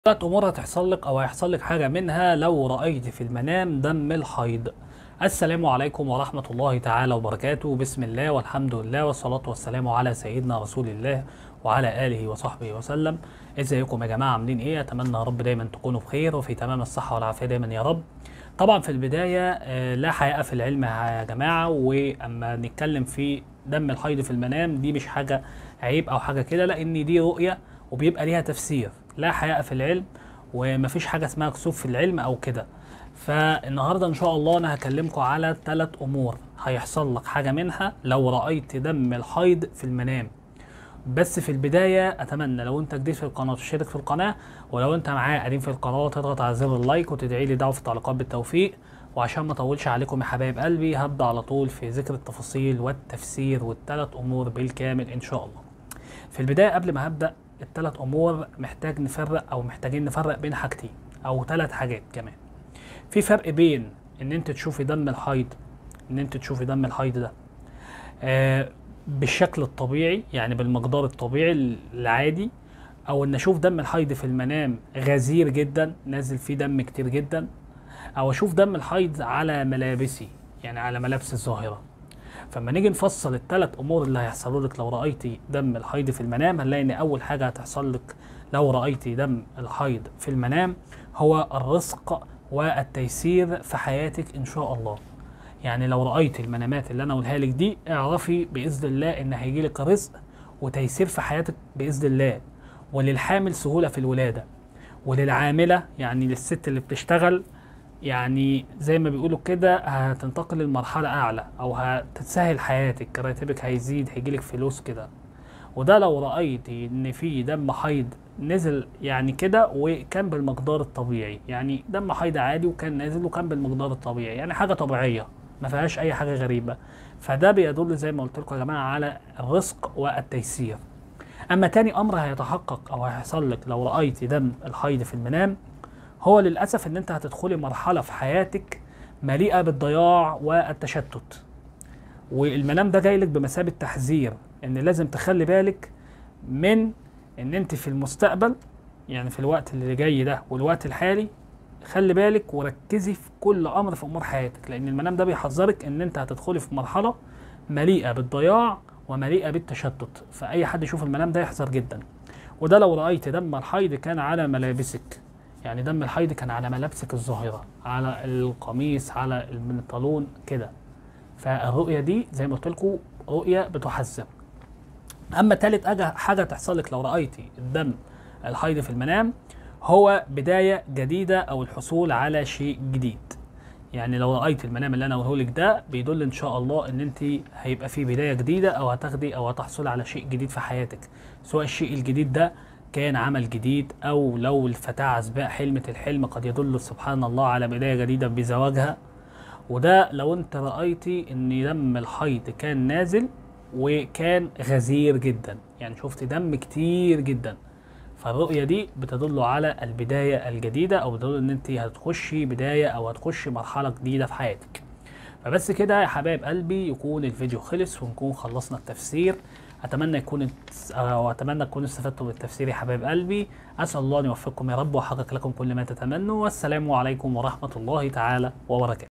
ثلاث امور هتحصل لك او هيحصل لك حاجه منها لو رايت في المنام دم الحيض السلام عليكم ورحمه الله تعالى وبركاته بسم الله والحمد لله والصلاه والسلام على سيدنا رسول الله وعلى اله وصحبه وسلم ازيكم يا جماعه عاملين ايه اتمنى يا رب دايما تكونوا بخير وفي تمام الصحه والعافيه دايما يا رب طبعا في البدايه آه، لا حياء في العلم يا جماعه واما نتكلم في دم الحيض في المنام دي مش حاجه عيب او حاجه كده لان دي رؤيه وبيبقى ليها تفسير لا حياء في العلم ومفيش حاجه اسمها كسوف في العلم او كده فالنهارده ان شاء الله انا هكلمكم على ثلاث امور هيحصل لك حاجه منها لو رايت دم الحيض في المنام بس في البداية أتمنى لو أنت جديد في القناة تشترك في القناة ولو أنت معايا قديم في القناة تضغط على زر اللايك وتدعي لي دعوة في التعليقات بالتوفيق وعشان ما أطولش عليكم يا حبايب قلبي هبدأ على طول في ذكر التفاصيل والتفسير والثلاث أمور بالكامل إن شاء الله. في البداية قبل ما هبدأ الثلاث أمور محتاج نفرق أو محتاجين نفرق بين حاجتين أو ثلاث حاجات كمان. في فرق بين إن أنت تشوفي دم الحيض إن أنت تشوفي دم الحيض ده آه بالشكل الطبيعي يعني بالمقدار الطبيعي العادي او ان اشوف دم الحيض في المنام غزير جدا نازل فيه دم كتير جدا او اشوف دم الحيض على ملابسي يعني على ملابس الظاهره فلما نيجي نفصل الثلاث امور اللي هيحصلوا لك لو رايتي دم الحيض في المنام هنلاقي ان اول حاجه هتحصل لك لو رايتي دم الحيض في المنام هو الرزق والتيسير في حياتك ان شاء الله يعني لو رأيت المنامات اللي أنا أقولها لك دي اعرفي بإذن الله إن هيجي لك رزق وتيسير في حياتك بإذن الله وللحامل سهولة في الولادة وللعاملة يعني للست اللي بتشتغل يعني زي ما بيقولوا كده هتنتقل لمرحلة أعلى أو هتتسهل حياتك راتبك هيزيد هيجيلك فلوس كده وده لو رأيت إن في دم حيض نزل يعني كده وكان بالمقدار الطبيعي يعني دم حيض عادي وكان نازل وكان بالمقدار الطبيعي يعني حاجة طبيعية ما فيهاش اي حاجه غريبه فده بيدل زي ما قلت لكم يا جماعه على الرزق والتيسير اما تاني امر هيتحقق او هيحصل لك لو رايت دم الحيض في المنام هو للاسف ان انت هتدخلي مرحله في حياتك مليئه بالضياع والتشتت والمنام ده جاي لك بمثابه تحذير ان لازم تخلي بالك من ان انت في المستقبل يعني في الوقت اللي جاي ده والوقت الحالي خلي بالك وركزي في كل امر في امور حياتك لان المنام ده بيحذرك ان انت هتدخلي في مرحله مليئه بالضياع ومليئه بالتشتت فاي حد يشوف المنام ده يحذر جدا وده لو رايت دم الحيض كان على ملابسك يعني دم الحيض كان على ملابسك الظاهره على القميص على البنطلون كده فالرؤيه دي زي ما قلت لكم رؤيه بتحذر اما ثالث حاجه تحصل لك لو رايتي الدم الحيض في المنام هو بداية جديدة أو الحصول على شيء جديد يعني لو رأيت المنام اللي أنا أقوله لك ده بيدل إن شاء الله إن أنت هيبقى في بداية جديدة أو هتاخدي أو هتحصل على شيء جديد في حياتك سواء الشيء الجديد ده كان عمل جديد أو لو الفتاة عزباء حلمت الحلم قد يدل سبحان الله على بداية جديدة بزواجها وده لو أنت رأيتي إن دم الحيض كان نازل وكان غزير جدا يعني شفت دم كتير جدا فالرؤية دي بتدل على البداية الجديدة أو بتدل إن أنت هتخشي بداية أو هتخشي مرحلة جديدة في حياتك. فبس كده يا حبايب قلبي يكون الفيديو خلص ونكون خلصنا التفسير. أتمنى يكون أو أتمنى تكونوا استفدتوا بالتفسير يا حبايب قلبي. أسأل الله أن يوفقكم يا رب ويحقق لكم كل ما تتمنوا والسلام عليكم ورحمة الله تعالى وبركاته.